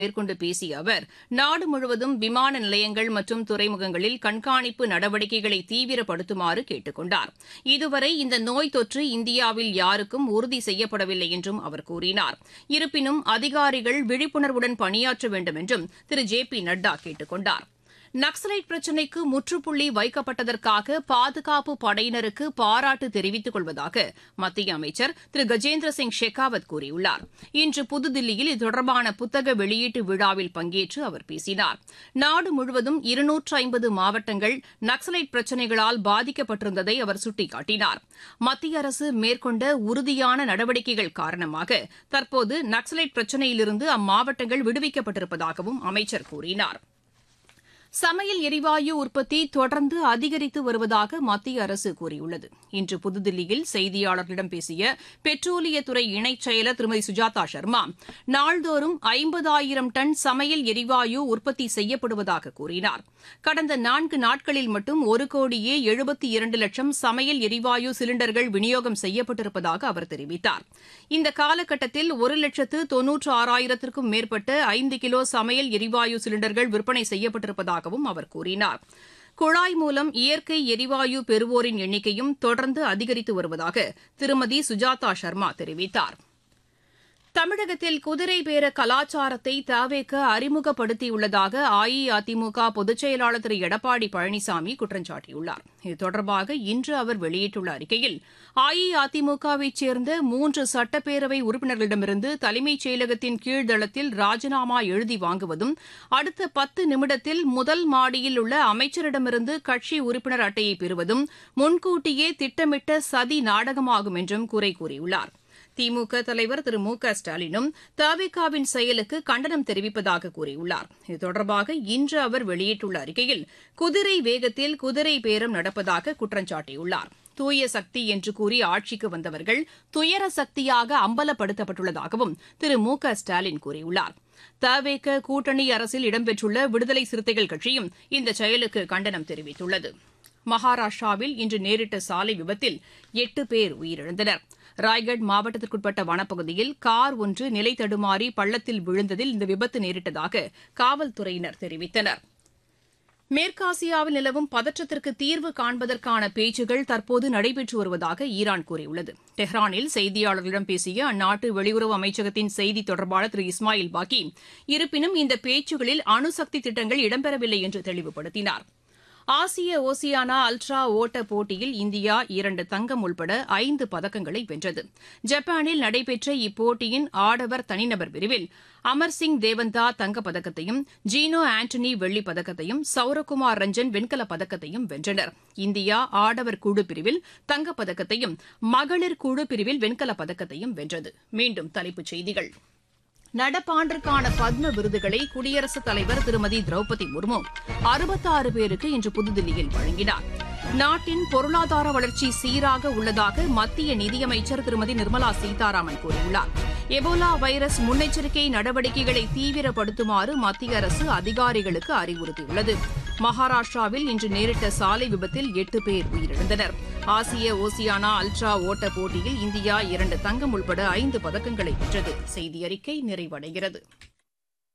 மேற்கொண்டு பேசிய அவர் நாடு முழுவதும் விமான நிலையங்கள் மற்றும் துறைமுகங்களில் கண்காணிப்பு நடவடிக்கைகளை தீவிரப்படுத்துமாறு கேட்டுக் கொண்டார் இதுவரை இந்த நோய் தொற்று இந்தியாவில் யாருக்கும் உறுதி செய்யப்படவில்லை என்றும் அவர் கூறினார் இருப்பினும் அதிகாரிகள் விழிப்புணர்வுடன் பணியாற்ற வேண்டும் என்றும் திரு ஜே பி நட்டா கேட்டுக் கொண்டார் நக்சலைட் பிரச்சினைக்கு முற்றுப்புள்ளி வைக்கப்பட்டதற்காக பாதுகாப்பு படையினருக்கு பாராட்டு தெரிவித்துக் கொள்வதாக மத்திய அமைச்சர் திரு கஜேந்திர சிங் ஷெகாவத் கூறியுள்ளார் இன்று புதுதில்லியில் இது தொடர்பான புத்தக வெளியீட்டு விழாவில் பங்கேற்று அவர் பேசினார் நாடு முழுவதும் இருநூற்று ஐம்பது மாவட்டங்கள் நக்சலைட் பிரச்சினைகளால் பாதிக்கப்பட்டிருந்ததை அவர் சுட்டிக்காட்டினார் மத்திய அரசு மேற்கொண்ட உறுதியான நடவடிக்கைகள் காரணமாக தற்போது நக்சலைட் பிரச்சினையிலிருந்து அம்மாவட்டங்கள் விடுவிக்கப்பட்டிருப்பதாகவும் அமைச்சர் கூறினார் சமையல் எரிவாயு உற்பத்தி தொடர்ந்து அதிகரித்து வருவதாக மத்திய அரசு கூறியுள்ளது இன்று புதுதில்லியில் செய்தியாளர்களிடம் பேசிய பெட்ரோலியத்துறை இணைச் செயலர் திருமதி சுஜாதா சர்மா நாள்தோறும் ஐம்பதாயிரம் டன் சமையல் எரிவாயு உற்பத்தி செய்யப்படுவதாக கூறினார் கடந்த நான்கு நாட்களில் மட்டும் ஒரு கோடியே எழுபத்தி இரண்டு லட்சம் சமையல் எரிவாயு சிலிண்டர்கள் விநியோகம் செய்யப்பட்டிருப்பதாக அவர் தெரிவித்தார் இந்த காலகட்டத்தில் ஒரு லட்சத்து தொன்னூற்று ஆறாயிரத்திற்கும் மேற்பட்ட ஐந்து கிலோ சமையல் எரிவாயு சிலிண்டர்கள் விற்பனை செய்யப்பட்டிருப்பதாக வருவதாகவும் அவர் கூறினார் குழாய் மூலம் இயற்கை எரிவாயு பெறுவோரின் எண்ணிக்கையும் தொடர்ந்து அதிகரித்து வருவதாக திருமதி சுஜாதா சர்மா தெரிவித்தார் தமிழகத்தில் குதிரை பேர கலாச்சாரத்தை தவேக அறிமுகப்படுத்தியுள்ளதாக அஇஅதிமுக பொதுச் செயலாளர் திரு எடப்பாடி பழனிசாமி குற்றம் சாட்டியுள்ளார் இது தொடர்பாக இன்று அவர் வெளியிட்டுள்ள அறிக்கையில் அஇஅதிமுகவைச் சேர்ந்த மூன்று சட்டப்பேரவை உறுப்பினர்களிடமிருந்து தலைமைச் செயலகத்தின் கீழ்தளத்தில் ராஜினாமா எழுதி வாங்குவதும் அடுத்த பத்து நிமிடத்தில் முதல் மாடியில் உள்ள அமைச்சரிடமிருந்து கட்சி உறுப்பினர் அட்டையை பெறுவதும் முன்கூட்டியே திட்டமிட்ட சதி நாடகமாகும் என்றும் குறை கூறியுள்ளார் திமுக தலைவர் திரு மு க ஸ்டாலினும் தவிகாவின் செயலுக்கு கண்டனம் தெரிவிப்பதாக கூறியுள்ளார் இது தொடர்பாக இன்று அவர் வெளியிட்டுள்ள அறிக்கையில் குதிரை வேகத்தில் குதிரை பேரம் நடப்பதாக குற்றம் சாட்டியுள்ளார் தூய சக்தி என்று கூறி ஆட்சிக்கு வந்தவர்கள் துயர சக்தியாக அம்பலப்படுத்தப்பட்டுள்ளதாகவும் திரு மு க ஸ்டாலின் கூறியுள்ளார் தவேக கூட்டணி அரசில் இடம்பெற்றுள்ள விடுதலை சிறுத்தைகள் கட்சியும் இந்த செயலுக்கு கண்டனம் தெரிவித்துள்ளது மகாராஷ்டிராவில் இன்று நேரிட்ட சாலை விபத்தில் எட்டு பேர் உயிரிழந்தனர் ராய்கட் மாவட்டத்திற்குட்பட்ட வனப்பகுதியில் கார் ஒன்று நிலை தடுமாறி பள்ளத்தில் விழுந்ததில் இந்த விபத்து நேரிட்டதாக காவல்துறையினர் தெரிவித்தனர் மேற்காசியாவில் நிலவும் பதற்றத்திற்கு தீர்வு காண்பதற்கான பேச்சுகள் தற்போது நடைபெற்று வருவதாக ஈரான் கூறியுள்ளது டெஹ்ரானில் செய்தியாளர்களிடம் பேசிய அந்நாட்டு வெளியுறவு அமைச்சகத்தின் செய்தி தொடர்பாளர் திரு இஸ்மாயில் பாக்கி இருப்பினும் இந்த பேச்சுகளில் அணுசக்தி திட்டங்கள் இடம்பெறவில்லை என்று தெளிவுபடுத்தினார் ஆசிய ஓசியானா அல்ட்ரா ஓட்ட போட்டியில் இந்தியா இரண்டு தங்கம் உள்பட ஐந்து பதக்கங்களை வென்றது ஜப்பானில் நடைபெற்ற இப்போட்டியின் ஆடவர் தனிநபர் பிரிவில் அமர்சிங் தேவந்தா தங்கப்பதக்கத்தையும் ஜீனோ ஆண்டனி வெள்ளிப் பதக்கத்தையும் சௌரகுமார் ரஞ்சன் வெண்கலப் பதக்கத்தையும் வென்றனர் இந்தியா ஆடவர் குழு பிரிவில் தங்கப்பதக்கத்தையும் மகளிர் குழு பிரிவில் வெண்கலப் பதக்கத்தையும் வென்றது மீண்டும் தலைப்புச் செய்திகள் நடப்பாண்டிற்கான பத்ம விருதுகளை குடியரசுத் தலைவர் திருமதி திரௌபதி முர்மு அறுபத்தாறு பேருக்கு இன்று புதுதில்லியில் வழங்கினார் நாட்டின் பொருளாதார வளர்ச்சி சீராக உள்ளதாக மத்திய நிதியமைச்சர் திருமதி நிர்மலா சீதாராமன் கூறியுள்ளார் எபோலா வைரஸ் முன்னெச்சரிக்கை நடவடிக்கைகளை தீவிரப்படுத்துமாறு மத்திய அரசு அதிகாரிகளுக்கு அறிவுறுத்தியுள்ளது மகாராஷ்டிராவில் இன்று நேரிட்ட சாலை விபத்தில் எட்டு பேர் உயிரிழந்தனர் ஆசிய ஓசியானா அல்ட்ரா ஓட்ட போட்டியில் இந்தியா இரண்டு தங்கம் உள்பட ஐந்து பதக்கங்களை வென்றது செய்தி அறிக்கை நிறைவடைகிறது